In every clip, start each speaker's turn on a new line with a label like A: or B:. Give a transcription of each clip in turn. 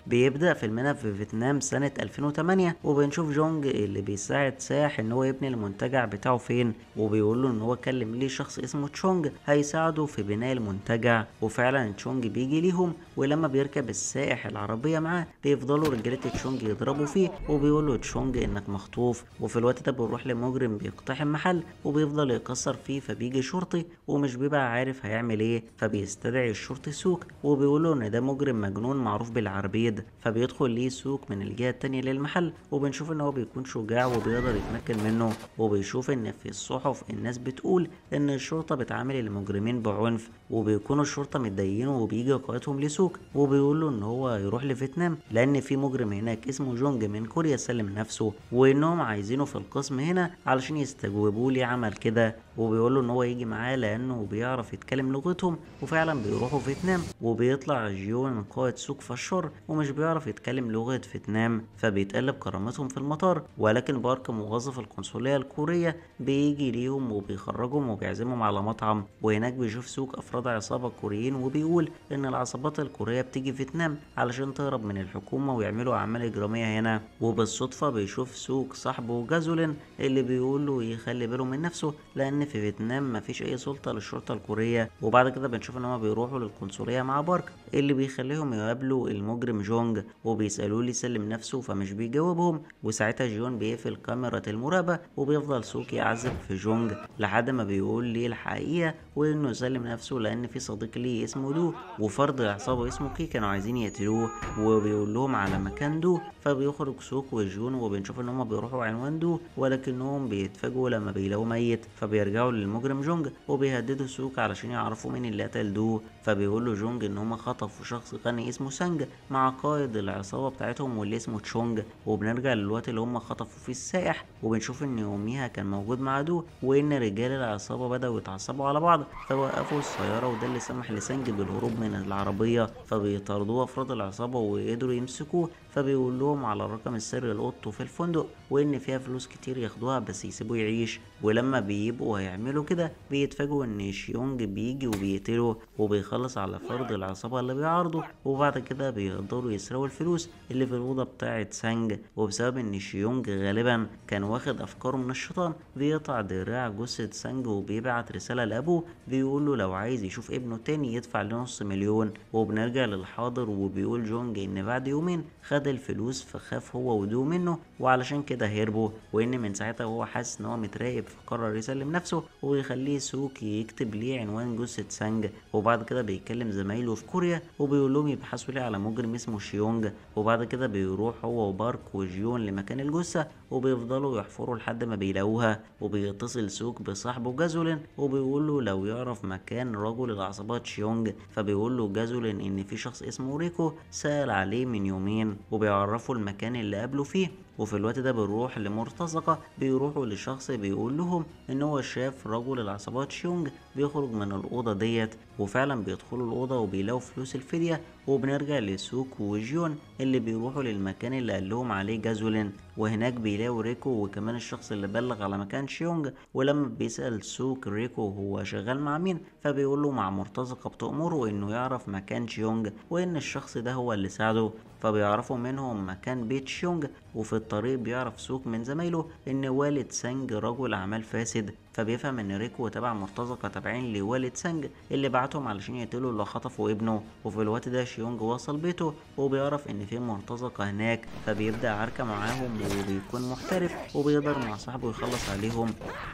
A: بيبدأ فيلمنا في فيتنام سنة 2008 وبنشوف جونج اللي بيساعد ساح ان هو يبني المنتجع بتاعه فين وبيقول له ان هو كلم ليه شخص اسمه تشونج هيساعده في بناء المنتجع وفعلا تشونج بيجي ليهم ولما بيركب السائح العربية معاه بيفضلوا رجالة تشونج يضربوا فيه وبيقول له تشونج انك مخطوف وفي الوقت ده بنروح لمجرم بيقتحم محل وبيفضل يكسر فيه فبيجي شرطي ومش بيبقى عارف هيعمل ايه فبيستدعي الشرطي سوق وبيقول له ان ده مجرم مجنون معروف بالعربيد فبيدخل ليه سوق من الجهة التانية للمحل وبنشوف ان هو بيكون شجاع وبيقدر يتمكن منه وبيشوف ان في الصحف الناس بتقول ان الشرطة بتعامل المجرمين بعنف وبيكونوا الشرطة متضايقين وبيجي قائدهم لسوق وبيقول له ان هو يروح لفيتنام لان في مجرم هناك اسمه جونج من كوريا سلم نفسه وانهم عايزينه في القسم هنا علشان يستجوبوا لي عمل كده وبيقول له ان هو يجي معاه لانه بيعرف يتكلم لغتهم وفعلا بيروحوا فيتنام وبيطلع جيون قائد سوق فشار ومش بيعرف يتكلم لغة فيتنام فبيتقلب كرامتهم في المطار ولكن بارك موظف القنصلية الكورية بيجي ليهم وبيخرجهم وبيعزمهم على مطعم وهناك بيشوف سوق افراد عصابة كوريين وبيقول ان العصابات الكورية بتيجي فيتنام علشان تهرب من الحكومة ويعملوا اعمال اجرامية هنا وبالصدفة بيشوف سوق صاحبه جازولين اللي بيقول له يخلي باله من نفسه لان في فيتنام مفيش اي سلطة للشرطة الكورية وبعد كده بنشوف ان هما بيروحوا للقنصلية مع بارك اللي بيخليهم يقابلوا المجرم جونج وبيسألوه لي يسلم نفسه فمش بيجاوبهم وساعتها جيون بيقفل كاميرا المراقبة وبيفضل سوق يعذب في جونج لحد ما بيقول ليه الحقيقة وانه يسلم نفسه لان في صديق ليه اسمه دو وفرد عصابة اسمه كي كانوا عايزين يقتلوه وبيقول لهم على مكان دو فبيخرج سوق وجون وبنشوف ان هما بيروحوا عنوان دو ولكنهم بيتفاجئوا لما بيلاقوه ميت فبيرجعوا للمجرم جونج وبيهددوا سوق علشان يعرفوا مين اللي قتل دو فبيقول له جونج ان هما خطفوا شخص غني اسمه سانج مع قائد العصابة بتاعتهم واللي اسمه تشونج وبنرجع للوقت اللي هما خطفوا فيه السائح وبنشوف ان يوميها كان موجود مع دو وان رجال العصابة بدأوا يتعصبوا على بعض فوقفوا السيارة وده اللي سمح لسانج بالهروب من العربية فبيطاردوه افراد العصابة وقدروا يمسكوه فبيقول لهم على الرقم السري لأوضته في الفندق وإن فيها فلوس كتير ياخدوها بس يسيبوه يعيش ولما بيبقوا هيعملوا كده بيتفاجئوا إن شيونج بيجي وبيقتله وبيخلص على فرد العصابة اللي بيعارضه وبعد كده بيقدروا يسرقوا الفلوس اللي في الأوضة بتاعة سانج وبسبب إن شيونج غالبا كان واخد أفكاره من الشيطان بيقطع دراع جثة سانج وبيبعت رسالة لأبوه بيقول له لو عايز يشوف ابنه تاني يدفع له نص مليون وبنرجع للحاضر وبيقول جونج إن بعد يومين خد الفلوس فخاف هو ودو منه وعلشان كده هربوا وان من ساعتها هو حاسس ان هو متراقب فقرر يسلم نفسه ويخليه سوكي يكتب ليه عنوان جثة سانج وبعد كده بيكلم زمايله في كوريا وبيقول لهم يبحثوا ليه على مجرم اسمه شيونج وبعد كده بيروح هو وبارك وجيون لمكان الجثة وبيفضلوا يحفروا لحد ما بيلاقوها وبيتصل سوك بصاحبه جازولين وبيقول له لو يعرف مكان رجل العصابات شيونج فبيقول له جازولين ان في شخص اسمه ريكو سأل عليه من يومين وبيعرفوا المكان اللي قابله فيه وفي الوقت ده بنروح لمرتزقة بيروحوا لشخص بيقول لهم ان هو شاف رجل العصابات شيونج بيخرج من الأوضة ديت وفعلا بيدخلوا الأوضة وبيلاقوا فلوس الفدية وبنرجع لسوك وجيون اللي بيروحوا للمكان اللي قال لهم عليه جازولين وهناك بيلاقوا ريكو وكمان الشخص اللي بلغ على مكان شيونج ولما بيسأل سوك ريكو هو شغال مع مين فبيقول له مع مرتزقة بتأمره انه يعرف مكان شيونج وان الشخص ده هو اللي ساعده فبيعرفوا منهم مكان بيت شيونج وفي الطريق بيعرف سوك من زمايله ان والد سانج رجل اعمال فاسد فبيفهم ان ريكو تبع مرتزقة تابعين لوالد سانج اللي بعتهم علشان يقتلوا اللي خطفوا ابنه وفي الوقت ده شيونج وصل بيته وبيعرف ان في مرتزقة هناك فبيبدأ عركة معاهم وبيكون محترف وبيقدر مع صاحبه يخلص عليهم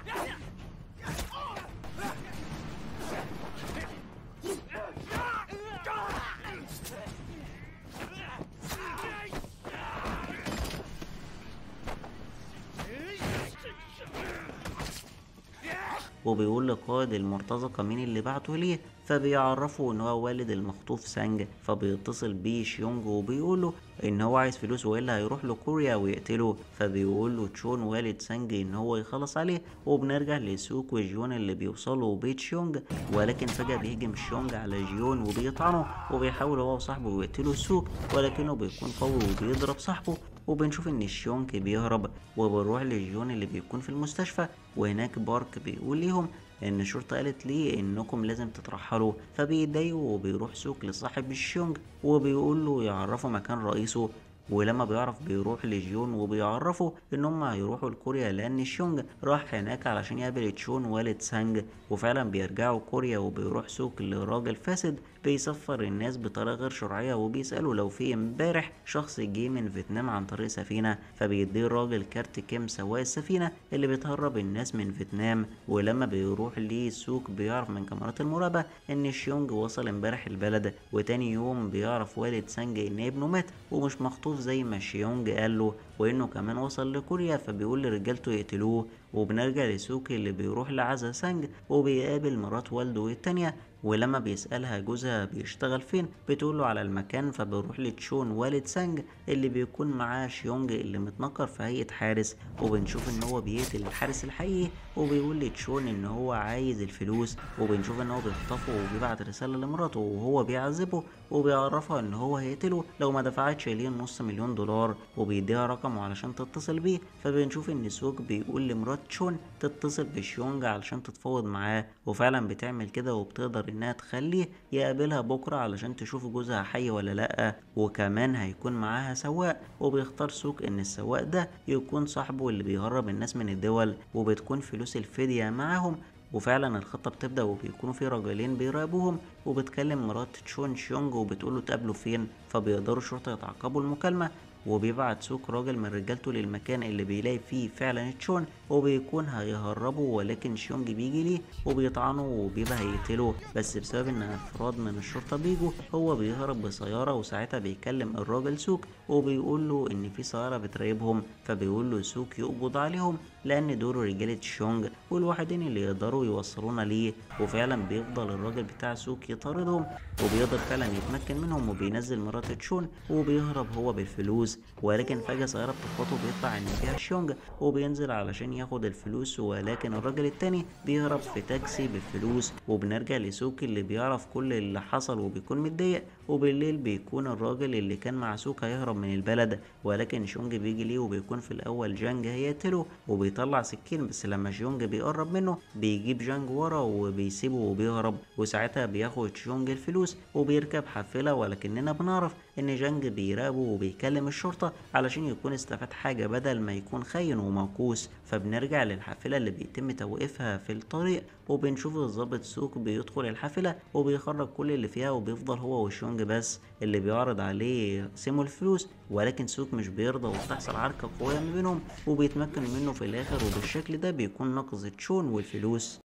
A: وبيقول لقائد المرتزقة مين اللي بعته ليه فبيعرفوا ان هو والد المخطوف سانج فبيتصل بيه شيونج وبيقوله ان هو عايز فلوس والا هيروح لكوريا ويقتله فبيقول له تشون والد سانج ان هو يخلص عليه وبنرجع لسوك وجيون اللي بيوصلوا بيت شيونج ولكن فجأة بيهجم شيونج على جيون وبيطعنه وبيحاول هو وصاحبه يقتلوا سوك ولكنه بيكون قوي وبيضرب صاحبه وبنشوف ان شيونج بيهرب وبنروح لجيون اللي بيكون في المستشفى وهناك بارك بيقول ليهم ان الشرطة قالت ليه انكم لازم تترحلوا فبيتضايقوا وبيروح سوك لصاحب الشيونج وبيقول له يعرفوا مكان رئيسه ولما بيعرف بيروح لجيون وبيعرفوا ان هم هيروحوا لكوريا لان شيونج راح هناك علشان يقابل تشون والد سانج وفعلا بيرجعوا كوريا وبيروح سوك لراجل فاسد بيسفر الناس بطريقه غير شرعيه وبيسالوا لو في امبارح شخص جه من فيتنام عن طريق سفينه فبيديه الراجل كارت كيم سواق السفينه اللي بتهرب الناس من فيتنام ولما بيروح ليه سوك بيعرف من كاميرات المراقبه ان شيونج وصل امبارح البلد وتاني يوم بيعرف والد سانج ان ابنه مات ومش مخطوف زي ما شيونج قال له وانه كمان وصل لكوريا فبيقول لرجالته يقتلوه وبنرجع لسوكي اللي بيروح لعزا سانج وبيقابل مرات والده التانية ولما بيسألها جوزها بيشتغل فين بتقوله على المكان فبيروح لتشون والد سانج اللي بيكون معاه شيونج اللي متنكر في هيئة حارس وبنشوف ان هو بيقتل الحارس الحقيقي وبيقول لتشون ان هو عايز الفلوس وبنشوف ان هو بيخطفه وبيبعت رسالة لمراته وهو بيعذبه وبيعرفها ان هو هيقتله لو ما دفعتش ليه نص مليون دولار وبيديها رقمه علشان تتصل بيه فبنشوف ان سوك بيقول لمرات تشون تتصل بشيونج علشان تتفاوض معاه وفعلا بتعمل كده وبتقدر انها تخليه يقابلها بكره علشان تشوف جوزها حي ولا لا وكمان هيكون معاها سواق وبيختار سوك ان السواق ده يكون صاحبه اللي بيهرب الناس من الدول وبتكون فلوس الفدية معاهم وفعلا الخطة بتبدأ وبيكونوا في راجلين بيراقبوهم وبتكلم مرات تشون شيونج وبتقوله تقابلوا فين فبيقدروا الشرطة يتعقبوا المكالمة وبيبعت سوك راجل من رجالته للمكان اللي بيلاقي فيه فعلا تشون وبيكون هيهربه ولكن شيونج بيجي ليه وبيطعنه وبيبقى هيقتله بس بسبب ان افراد من الشرطة بيجوا هو بيهرب بسيارة وساعتها بيكلم الراجل سوك وبيقول له ان في سيارة بتراقبهم فبيقول له سوك يقبض عليهم لان دول رجالة شيونج والوحيدين اللي يقدروا يوصلونا ليه وفعلا بيفضل الراجل بتاع سوك يطاردهم وبيقدر فعلا يتمكن منهم وبينزل مرات تشون وبيهرب هو بالفلوس ولكن فجأة سيارة بتخبطه بيطلع ان فيها شيونج وبينزل علشان ياخد الفلوس ولكن الراجل التاني بيهرب في تاكسي بالفلوس وبنرجع لسوك اللي بيعرف كل اللي حصل وبيكون متضايق وبالليل بيكون الراجل اللي كان مع سوك هيهرب من البلد ولكن شونج بيجي ليه وبيكون في الاول جانج هيقتله وبيطلع سكين بس لما شيونج بيقرب منه بيجيب جانج ورا وبيسيبه وبيهرب وساعتها بياخد شيونج الفلوس وبيركب حافلة ولكننا بنعرف ان جانج بيراقبه وبيكلم الشرطة علشان يكون استفاد حاجة بدل ما يكون خاين وموكوس فبنرجع للحافلة اللي بيتم توقيفها في الطريق وبنشوف الضابط سوك بيدخل الحافلة وبيخرج كل اللي فيها وبيفضل هو وشيونج بس اللي بيعرض عليه يقسموا الفلوس ولكن سوك مش بيرضى وبتحصل عركة قوية ما بينهم وبيتمكن منه في الآخر وبالشكل ده بيكون نقص تشون والفلوس